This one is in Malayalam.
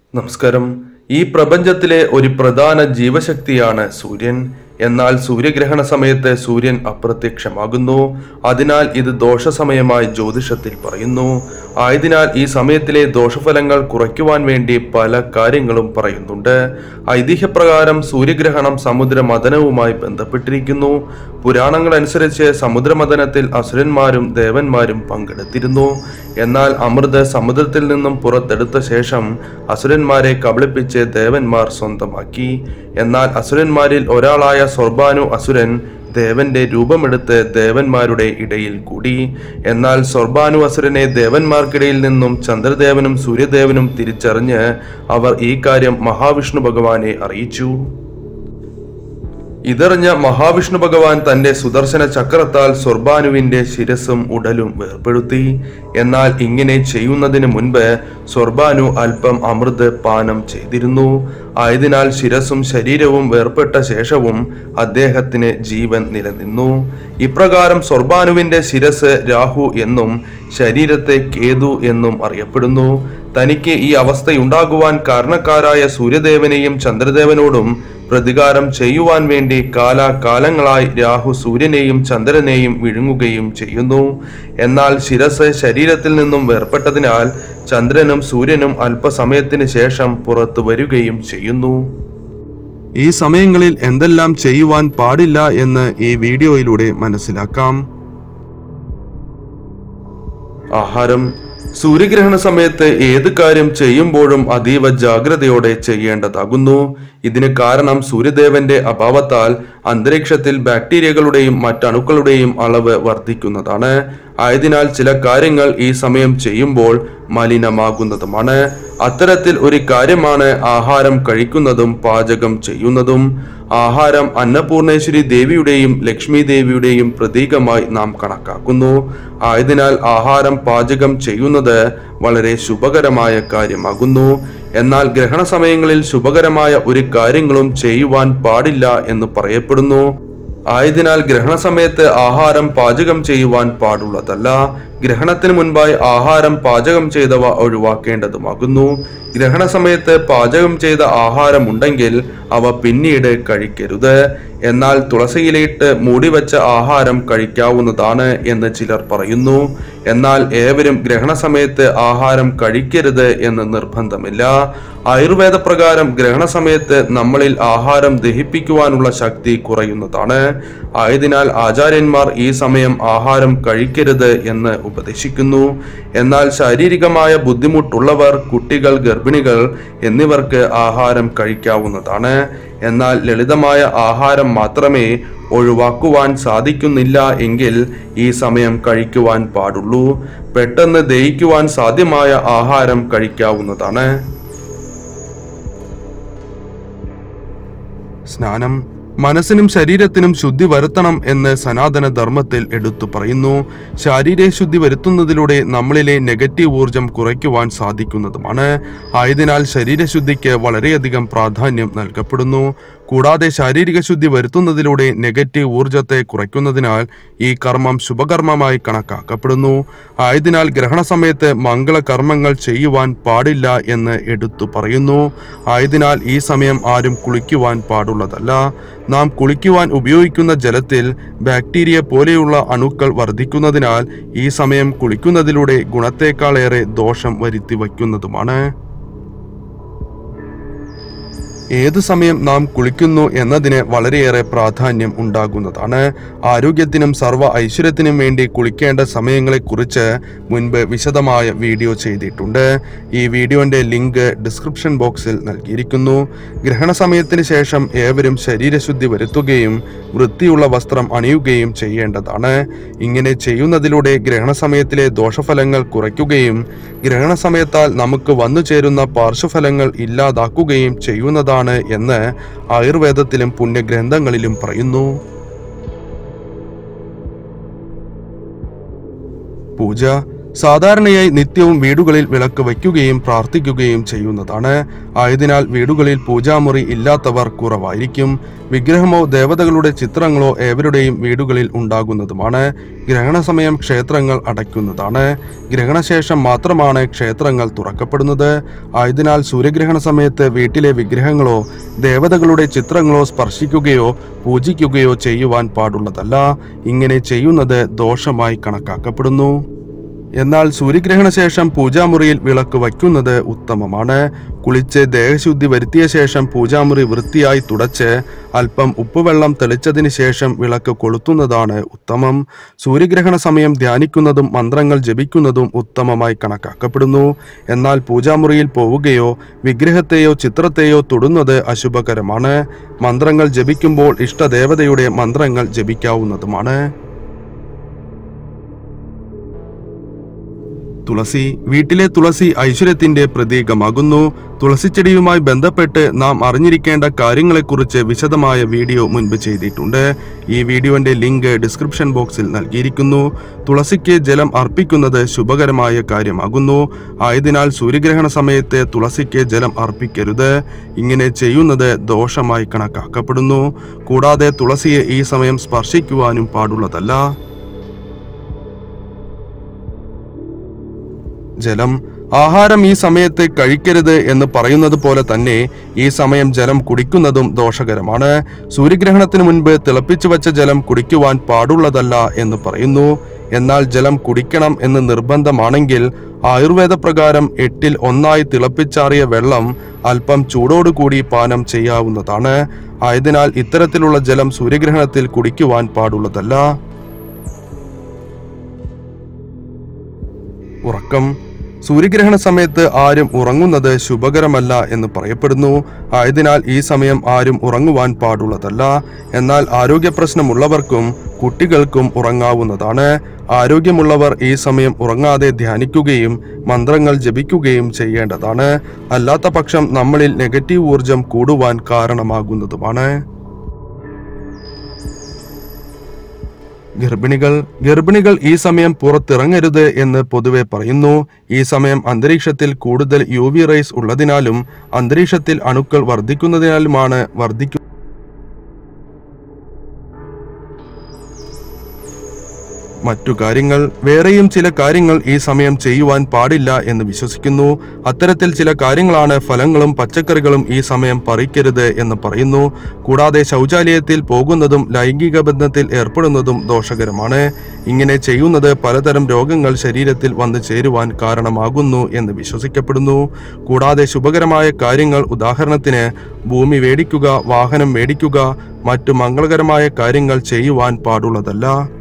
നമസ്കാരം ഈ പ്രപഞ്ചത്തിലെ ഒരു പ്രധാന ജീവശക്തിയാണ് സൂര്യൻ എന്നാൽ സൂര്യഗ്രഹണ സമയത്ത് സൂര്യൻ അപ്രത്യക്ഷമാകുന്നു അതിനാൽ ഇത് ദോഷസമയമായി ജ്യോതിഷത്തിൽ പറയുന്നു ആയതിനാൽ ഈ സമയത്തിലെ ദോഷഫലങ്ങൾ കുറയ്ക്കുവാൻ വേണ്ടി പല കാര്യങ്ങളും പറയുന്നുണ്ട് ഐതിഹ്യപ്രകാരം സൂര്യഗ്രഹണം സമുദ്രമഥനവുമായി ബന്ധപ്പെട്ടിരിക്കുന്നു പുരാണങ്ങൾ അനുസരിച്ച് സമുദ്രമഥനത്തിൽ അസുരന്മാരും ദേവന്മാരും പങ്കെടുത്തിരുന്നു എന്നാൽ അമൃത് സമുദ്രത്തിൽ നിന്നും പുറത്തെടുത്ത ശേഷം അസുരന്മാരെ കബളിപ്പിച്ച് ദേവന്മാർ സ്വന്തമാക്കി എന്നാൽ അസുരന്മാരിൽ ഒരാളായ സ്വർബാനു അസുരൻ ദേവന്റെ രൂപമെടുത്ത് ദേവന്മാരുടെ ഇടയിൽ കൂടി എന്നാൽ സ്വർബാനു അസുരനെ ദേവന്മാർക്കിടയിൽ നിന്നും ചന്ദ്രദേവനും സൂര്യദേവനും തിരിച്ചറിഞ്ഞ് അവർ ഈ കാര്യം മഹാവിഷ്ണു ഭഗവാനെ അറിയിച്ചു ഇതറിഞ്ഞ മഹാവിഷ്ണു ഭഗവാൻ തന്റെ സുദർശന ചക്രത്താൽ സ്വർബാനുവിന്റെ ശിരസും ഉടലും വേർപെടുത്തി എന്നാൽ ഇങ്ങനെ ചെയ്യുന്നതിന് മുൻപ് സ്വർബാനു അല്പം അമൃത് പാനം ചെയ്തിരുന്നു ആയതിനാൽ ശിരസും ശരീരവും വേർപെട്ട ശേഷവും അദ്ദേഹത്തിന് ജീവൻ നിലനിന്നു ഇപ്രകാരം സ്വർബാനുവിന്റെ ശിരസ് രാഹു എന്നും ശരീരത്തെ കേതു എന്നും അറിയപ്പെടുന്നു തനിക്ക് ഈ അവസ്ഥയുണ്ടാകുവാൻ കാരണക്കാരായ സൂര്യദേവനെയും ചന്ദ്രദേവനോടും പ്രതികാരം ചെയ്യുവാൻ വേണ്ടി കാലാകാലങ്ങളായി രാഹു സൂര്യനെയും ചന്ദ്രനെയും വിഴുങ്ങുകയും ചെയ്യുന്നു എന്നാൽ ശിരസ് ശരീരത്തിൽ നിന്നും വേർപെട്ടതിനാൽ ചന്ദ്രനും സൂര്യനും അല്പസമയത്തിന് ശേഷം പുറത്തു വരികയും ചെയ്യുന്നു ഈ സമയങ്ങളിൽ എന്തെല്ലാം ചെയ്യുവാൻ പാടില്ല എന്ന് ഈ വീഡിയോയിലൂടെ മനസ്സിലാക്കാം ആഹാരം സൂര്യഗ്രഹണ സമയത്ത് ഏത് കാര്യം ചെയ്യുമ്പോഴും അതീവ ജാഗ്രതയോടെ ചെയ്യേണ്ടതാകുന്നു ഇതിന് കാരണം സൂര്യദേവന്റെ അഭാവത്താൽ അന്തരീക്ഷത്തിൽ ബാക്ടീരിയകളുടെയും മറ്റണുക്കളുടെയും അളവ് വർദ്ധിക്കുന്നതാണ് ആയതിനാൽ ചില കാര്യങ്ങൾ ഈ സമയം ചെയ്യുമ്പോൾ മലിനമാകുന്നതുമാണ് അത്തരത്തിൽ ഒരു കാര്യമാണ് ആഹാരം കഴിക്കുന്നതും പാചകം ചെയ്യുന്നതും ആഹാരം അന്നപൂർണേശ്വരി ദേവിയുടെയും ലക്ഷ്മി ദേവിയുടെയും പ്രതീകമായി നാം കണക്കാക്കുന്നു ആയതിനാൽ ആഹാരം പാചകം ചെയ്യുന്നത് വളരെ ശുഭകരമായ കാര്യമാകുന്നു എന്നാൽ ഗ്രഹണ സമയങ്ങളിൽ ശുഭകരമായ ഒരു കാര്യങ്ങളും ചെയ്യുവാൻ പാടില്ല എന്ന് പറയപ്പെടുന്നു ആയതിനാൽ ഗ്രഹണ സമയത്ത് ആഹാരം പാചകം ചെയ്യുവാൻ പാടുള്ളതല്ല ഗ്രഹണത്തിന് മുൻപായി ആഹാരം പാചകം ചെയ്തവ ഒഴിവാക്കേണ്ടതുമാകുന്നു ഗ്രഹണ സമയത്ത് പാചകം ചെയ്ത ആഹാരം ഉണ്ടെങ്കിൽ അവ പിന്നീട് കഴിക്കരുത് എന്നാൽ തുളസിയിലിട്ട് മൂടിവെച്ച ആഹാരം കഴിക്കാവുന്നതാണ് എന്ന് ചിലർ പറയുന്നു എന്നാൽ ഏവരും ഗ്രഹണ സമയത്ത് ആഹാരം കഴിക്കരുത് എന്ന് നിർബന്ധമില്ല ആയുർവേദ പ്രകാരം ഗ്രഹണ സമയത്ത് നമ്മളിൽ ആഹാരം ദഹിപ്പിക്കുവാനുള്ള ശക്തി കുറയുന്നതാണ് ആയതിനാൽ ആചാര്യന്മാർ ഈ സമയം ആഹാരം കഴിക്കരുത് എന്ന് ഉപദേശിക്കുന്നു എന്നാൽ ശാരീരികമായ ബുദ്ധിമുട്ടുള്ളവർ കുട്ടികൾ ഗർഭിണികൾ എന്നിവർക്ക് ആഹാരം കഴിക്കാവുന്നതാണ് എന്നാൽ ലളിതമായ ആഹാരം മാത്രമേ ഒഴിവാക്കുവാൻ സാധിക്കുന്നില്ല എങ്കിൽ ഈ സമയം കഴിക്കുവാൻ പാടുള്ളൂ പെട്ടെന്ന് ദഹിക്കുവാൻ സാധ്യമായ ആഹാരം കഴിക്കാവുന്നതാണ് സ്നാനം മനസ്സിനും ശരീരത്തിനും ശുദ്ധി വരുത്തണം എന്ന് സനാതന ധർമ്മത്തിൽ എടുത്തു പറയുന്നു ശാരീരിക ശുദ്ധി വരുത്തുന്നതിലൂടെ നമ്മളിലെ നെഗറ്റീവ് ഊർജം കുറയ്ക്കുവാൻ സാധിക്കുന്നതുമാണ് ആയതിനാൽ ശരീരശുദ്ധിക്ക് വളരെയധികം പ്രാധാന്യം നൽകപ്പെടുന്നു കൂടാതെ ശാരീരിക ശുദ്ധി വരുത്തുന്നതിലൂടെ നെഗറ്റീവ് ഊർജത്തെ കുറയ്ക്കുന്നതിനാൽ ഈ കർമ്മം ശുഭകർമ്മമായി കണക്കാക്കപ്പെടുന്നു ആയതിനാൽ ഗ്രഹണ സമയത്ത് മംഗളകർമ്മങ്ങൾ ചെയ്യുവാൻ പാടില്ല എന്ന് എടുത്തു പറയുന്നു ആയതിനാൽ ഈ സമയം ആരും കുളിക്കുവാൻ പാടുള്ളതല്ല നാം കുളിക്കുവാൻ ഉപയോഗിക്കുന്ന ജലത്തിൽ ബാക്ടീരിയ പോലെയുള്ള അണുക്കൾ വർദ്ധിക്കുന്നതിനാൽ ഈ സമയം കുളിക്കുന്നതിലൂടെ ഗുണത്തേക്കാളേറെ ദോഷം വരുത്തി വയ്ക്കുന്നതുമാണ് ഏതു സമയം നാം കുളിക്കുന്നു എന്നതിന് വളരെയേറെ പ്രാധാന്യം ഉണ്ടാകുന്നതാണ് ആരോഗ്യത്തിനും സർവ്വ ഐശ്വര്യത്തിനും വേണ്ടി കുളിക്കേണ്ട സമയങ്ങളെക്കുറിച്ച് മുൻപ് വിശദമായ വീഡിയോ ചെയ്തിട്ടുണ്ട് ഈ വീഡിയോന്റെ ലിങ്ക് ഡിസ്ക്രിപ്ഷൻ ബോക്സിൽ നൽകിയിരിക്കുന്നു ഗ്രഹണ സമയത്തിന് ശേഷം ഏവരും ശരീരശുദ്ധി വരുത്തുകയും വൃത്തിയുള്ള വസ്ത്രം അണിയുകയും ചെയ്യേണ്ടതാണ് ഇങ്ങനെ ചെയ്യുന്നതിലൂടെ ഗ്രഹണ സമയത്തിലെ ദോഷഫലങ്ങൾ കുറയ്ക്കുകയും ഗ്രഹണ സമയത്താൽ നമുക്ക് വന്നു ചേരുന്ന പാർശ്വഫലങ്ങൾ ഇല്ലാതാക്കുകയും ചെയ്യുന്നതാണ് എന്ന് ആയുർവേദത്തിലും പുണ്യഗ്രന്ഥങ്ങളിലും പറയുന്നു പൂജ സാധാരണയായി നിത്യവും വീടുകളിൽ വിളക്ക് വയ്ക്കുകയും പ്രാർത്ഥിക്കുകയും ചെയ്യുന്നതാണ് ആയതിനാൽ വീടുകളിൽ പൂജാമുറി ഇല്ലാത്തവർ കുറവായിരിക്കും വിഗ്രഹമോ ദേവതകളുടെ ചിത്രങ്ങളോ ഏവരുടെയും വീടുകളിൽ ഉണ്ടാകുന്നതുമാണ് ഗ്രഹണസമയം ക്ഷേത്രങ്ങൾ അടയ്ക്കുന്നതാണ് ഗ്രഹണശേഷം മാത്രമാണ് ക്ഷേത്രങ്ങൾ തുറക്കപ്പെടുന്നത് ആയതിനാൽ സൂര്യഗ്രഹണ സമയത്ത് വീട്ടിലെ വിഗ്രഹങ്ങളോ ദേവതകളുടെ ചിത്രങ്ങളോ സ്പർശിക്കുകയോ പൂജിക്കുകയോ ചെയ്യുവാൻ പാടുള്ളതല്ല ഇങ്ങനെ ചെയ്യുന്നത് ദോഷമായി കണക്കാക്കപ്പെടുന്നു എന്നാൽ സൂര്യഗ്രഹണ ശേഷം പൂജാമുറിയിൽ വിളക്ക് വയ്ക്കുന്നത് ഉത്തമമാണ് കുളിച്ച് ദേഹശുദ്ധി വരുത്തിയ ശേഷം പൂജാമുറി വൃത്തിയായി തുടച്ച് അല്പം ഉപ്പുവെള്ളം തെളിച്ചതിന് ശേഷം വിളക്ക് കൊളുത്തുന്നതാണ് ഉത്തമം സൂര്യഗ്രഹണ സമയം ധ്യാനിക്കുന്നതും മന്ത്രങ്ങൾ ജപിക്കുന്നതും ഉത്തമമായി കണക്കാക്കപ്പെടുന്നു എന്നാൽ പൂജാമുറിയിൽ പോവുകയോ വിഗ്രഹത്തെയോ ചിത്രത്തെയോ തൊടുന്നത് അശുഭകരമാണ് മന്ത്രങ്ങൾ ജപിക്കുമ്പോൾ ഇഷ്ടദേവതയുടെ മന്ത്രങ്ങൾ ജപിക്കാവുന്നതുമാണ് തുളസി വീട്ടിലെ തുളസി ഐശ്വര്യത്തിന്റെ പ്രതീകമാകുന്നു തുളസിച്ചെടിയുമായി ബന്ധപ്പെട്ട് നാം അറിഞ്ഞിരിക്കേണ്ട കാര്യങ്ങളെക്കുറിച്ച് വിശദമായ വീഡിയോ മുൻപ് ചെയ്തിട്ടുണ്ട് ഈ വീഡിയോന്റെ ലിങ്ക് ഡിസ്ക്രിപ്ഷൻ ബോക്സിൽ നൽകിയിരിക്കുന്നു തുളസിക്ക് ജലം അർപ്പിക്കുന്നത് ശുഭകരമായ കാര്യമാകുന്നു ആയതിനാൽ സൂര്യഗ്രഹണ സമയത്ത് തുളസിക്ക് ജലം അർപ്പിക്കരുത് ഇങ്ങനെ ചെയ്യുന്നത് ദോഷമായി കണക്കാക്കപ്പെടുന്നു കൂടാതെ തുളസിയെ ഈ സമയം സ്പർശിക്കുവാനും പാടുള്ളതല്ല ജലം ആഹാരം ഈ സമയത്ത് കഴിക്കരുത് എന്ന് പറയുന്നത് പോലെ തന്നെ ഈ സമയം ജലം കുടിക്കുന്നതും ദോഷകരമാണ് സൂര്യഗ്രഹണത്തിന് മുൻപ് തിളപ്പിച്ചു വച്ച ജലം കുടിക്കുവാൻ പാടുള്ളതല്ല എന്ന് പറയുന്നു എന്നാൽ ജലം കുടിക്കണം എന്ന് നിർബന്ധമാണെങ്കിൽ ആയുർവേദ പ്രകാരം എട്ടിൽ ഒന്നായി തിളപ്പിച്ചാറിയ വെള്ളം അല്പം ചൂടോടുകൂടി പാനം ചെയ്യാവുന്നതാണ് ആയതിനാൽ ഇത്തരത്തിലുള്ള ജലം സൂര്യഗ്രഹണത്തിൽ കുടിക്കുവാൻ പാടുള്ളതല്ല ഉറക്കം സൂര്യഗ്രഹണ സമയത്ത് ആരും ഉറങ്ങുന്നത് ശുഭകരമല്ല എന്ന് പറയപ്പെടുന്നു ആയതിനാൽ ഈ സമയം ആരും ഉറങ്ങുവാൻ പാടുള്ളതല്ല എന്നാൽ ആരോഗ്യ പ്രശ്നമുള്ളവർക്കും കുട്ടികൾക്കും ഉറങ്ങാവുന്നതാണ് ആരോഗ്യമുള്ളവർ ഈ സമയം ഉറങ്ങാതെ ധ്യാനിക്കുകയും മന്ത്രങ്ങൾ ജപിക്കുകയും ചെയ്യേണ്ടതാണ് അല്ലാത്ത പക്ഷം നമ്മളിൽ നെഗറ്റീവ് ഊർജം കൂടുവാൻ കാരണമാകുന്നതുമാണ് ഗർഭിണികൾ ഗർഭിണികൾ ഈ സമയം പുറത്തിറങ്ങരുത് എന്ന് പൊതുവെ പറയുന്നു ഈ സമയം അന്തരീക്ഷത്തിൽ കൂടുതൽ യു വി റേസ് ഉള്ളതിനാലും അന്തരീക്ഷത്തിൽ അണുക്കൾ വർദ്ധിക്കുന്നതിനാലുമാണ് വർദ്ധിക്കു മറ്റു കാര്യങ്ങൾ വേറെയും ചില കാര്യങ്ങൾ ഈ സമയം ചെയ്യുവാൻ പാടില്ല എന്ന് വിശ്വസിക്കുന്നു അത്തരത്തിൽ ചില കാര്യങ്ങളാണ് ഫലങ്ങളും പച്ചക്കറികളും ഈ സമയം പറിക്കരുത് എന്ന് പറയുന്നു കൂടാതെ ശൗചാലയത്തിൽ പോകുന്നതും ലൈംഗിക ബന്ധത്തിൽ ഏർപ്പെടുന്നതും ദോഷകരമാണ് ഇങ്ങനെ ചെയ്യുന്നത് പലതരം രോഗങ്ങൾ ശരീരത്തിൽ വന്നു ചേരുവാൻ കാരണമാകുന്നു എന്ന് വിശ്വസിക്കപ്പെടുന്നു കൂടാതെ ശുഭകരമായ കാര്യങ്ങൾ ഉദാഹരണത്തിന് ഭൂമി മേടിക്കുക വാഹനം മേടിക്കുക മറ്റു മംഗളകരമായ കാര്യങ്ങൾ ചെയ്യുവാൻ പാടുള്ളതല്ല